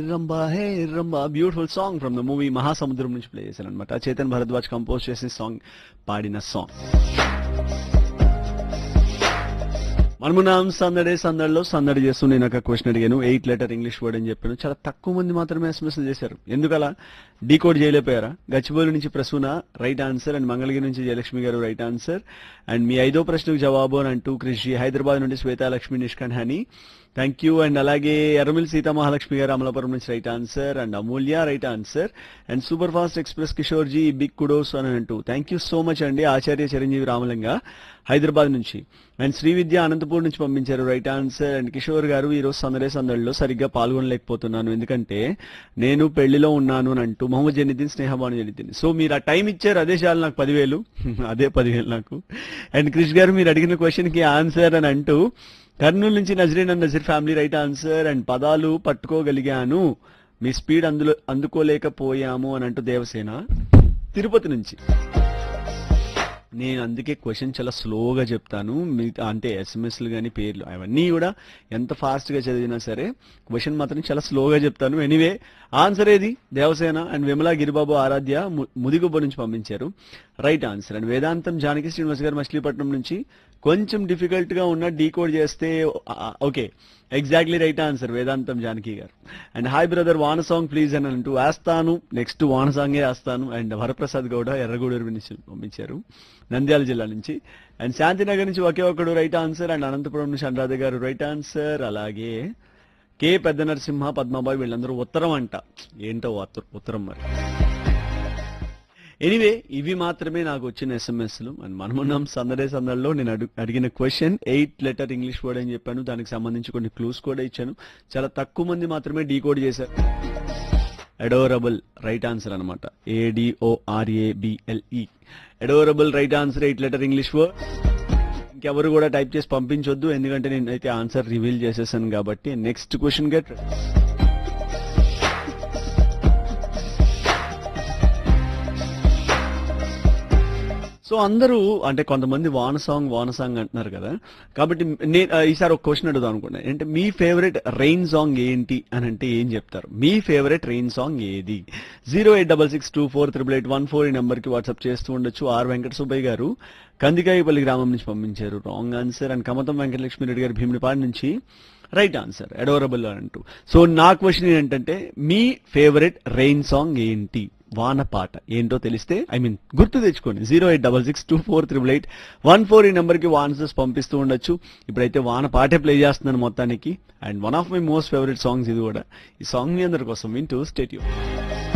rumba hey Rambha beautiful song from the movie Mahasamudram నుంచి play చేశాను అనమాట చేతన్ భరద్వాజ్ కంపోజ్ చేసిన సాంగ్ పాడిన సాంగ్ మనమున్నాం సందడే సందడిలో సందడి చేస్తూ నేను ఒక క్వశ్చన్ అడిగాను ఎయిట్ లెటర్ ఇంగ్లీష్ వర్డ్ అని చెప్పాను చాలా తక్కువ మంది మాత్రమే ఎస్ఎంఎస్ చేశారు ఎందుకలా డీకోడ్ చేయలేకపోయారా గచ్చిబౌలి నుంచి Prasuna right answer and Mangalagiri నుంచి జయలక్ష్మి గారు రైట్ ఆన్సర్ అండ్ మీ ఐదో ప్రశ్నకు జవాబు అని అంటూ కృషి హైదరాబాద్ నుండి శ్వేతా లక్ష్మి నిష్కాన్ హనీ థ్యాంక్ యూ అండ్ అలాగే ఎర్రమిల్ సీతామహాలక్ష్మి గారు అమలాపురం నుంచి right answer and Amulya right answer and super fast express Kishore ji big kudos అని అంటూ థ్యాంక్ యూ సో మచ్ అండి ఆచార్య చిరంజీవి రామలింగ హైదరాబాద్ నుంచి అండ్ శ్రీ విద్య అనంతపూర్ నుంచి పంపించారు రైట్ ఆన్సర్ అండ్ కిషోర్ గారు ఈ రోజు సందడే సందడిలో సరిగ్గా పాల్గొనలేకపోతున్నాను ఎందుకంటే నేను పెళ్లిలో ఉన్నాను అని అంటూ మొహమ్మద్ జనిద్దీన్ స్నేహబాను జనిద్దీన్ సో మీరు ఆ టైం ఇచ్చారు అదే చాలు నాకు పదివేలు అదే పదివేలు నాకు అండ్ క్రిష్ గారు మీరు అడిగిన క్వశ్చన్ కి ఆన్సర్ అని అంటూ కర్నూలు నుంచి Nazreen and Nazeer family right answer and పదాలు పట్టుకోగలిగాను మీ స్పీడ్ అందులో అందుకోలేకపోయాము అని అంటూ దేవసేన తిరుపతి నుంచి నేను అందుకే క్వశ్చన్ చాలా స్లోగా చెప్తాను మిగతా అంటే ఎస్ఎంఎస్లు కానీ పేర్లు అవన్నీ కూడా ఎంత ఫాస్ట్గా చదివినా సరే క్వశ్చన్ మాత్రం చాలా స్లోగా చెప్తాను ఎనీవే ఆన్సర్ ఏది దేవసేన అండ్ విమలా గిరిబాబు ఆరాధ్య ము- ముదిగుబ్బ నుంచి పంపించారు రైట్ ఆన్సర్ అండ్ వేదాంతం జానకి శ్రీనివాస్ గారు మచిలీపట్నం నుంచి కొంచెం డిఫికల్ట్ గా ఉన్న డీకోడ్ చేస్తే okay exactly right answer Vedantam Janaki గారు అండ్ హాయ్ బ్రదర్ వాన సాంగ్ ప్లీజ్ అని అంటూ వేస్తాను నెక్స్ట్ వాన సాంగే వేస్తాను అండ్ వరప్రసాద్ గౌడ ఎర్రగూడూరు నుంచి పంపించారు నంద్యాల జిల్లా నుంచి అండ్ శాంతినగర్ నుంచి ఒకే ఒకడు రైట్ ఆన్సర్ అండ్ అనంతపురం నుంచి అనురాధ గారు రైట్ ఆన్సర్ అలాగే కే పెద్ద నరసింహ పద్మాబాయి వీళ్ళందరూ ఉత్తరం అంట ఏంటో ఉత్తర- ఉత్తరం మరి ఎనీవే ఇవి మాత్రమే నాకు వచ్చిన ఎస్ఎంఎస్లు అండ్ మనమున్నాం సందడే సందడిలో నేను అడుగు అడిగిన question eight letter English word అని చెప్పాను దానికి సంబంధించి కొన్ని క్లూస్ కూడా ఇచ్చాను చాలా తక్కువ మంది మాత్రమే డీకోడ్ చేశారు అడోరబుల్ రైట్ ఆన్సర్ అనమాట ఏడిఓఆర్ఏబిఎల్ఈ adorable right answer eight letter English word ఇంకెవరు కూడా టైప్ చేసి పంపించొద్దు ఎందుకంటే నేను అయితే ఆన్సర్ రివీల్ చేసేసాను కాబట్టి నెక్స్ట్ క్వశ్చన్ గెట్ సో అందరూ అంటే కొంతమంది వాన సాంగ్ వాన సాంగ్ అంటున్నారు కదా కాబట్టి నేను ఆ, ఈసారి ఒక క్వశ్చన్ అడుగుదాం అనుకున్నాను అంటే మీ ఫేవరెట్ రెయిన్ సాంగ్ ఏంటి అని అంటే ఏం చెప్తారు మీ ఫేవరెట్ రెయిన్ సాంగ్ ఏది zero eight double six two four triple eight one four ఈ నెంబర్ కి వాట్సాప్ చేస్తూ ఉండొచ్చు ఆర్ వెంకట సుబ్బయ్య గారు కందికాయపల్లి గ్రామం నుంచి పంపించారు wrong answer and Kamatham Venkatalakshmi Reddy గారు భీమునిపాడు నుంచి రైట్ ఆన్సర్ అడోరబుల్ అంటూ సో నా క్వశ్చన్ ఏంటంటే మీ ఫేవరెట్ రెయిన్ సాంగ్ ఏంటి వాన పాట ఏంటో తెలిస్తే ఐ మీన్ గుర్తు తెచ్చుకోండి zero eight double six two four triple eight one four ఈ నెంబర్కి ఆన్సర్స్ పంపిస్తూ ఉండొచ్చు ఇప్పుడైతే వాన పాటే ప్లే చేస్తున్నాను మొత్తానికి and one of my most favourite songs ఇది కూడా ఈ సాంగ్ మీ అందరి కోసం వింటూ స్టేట్యూ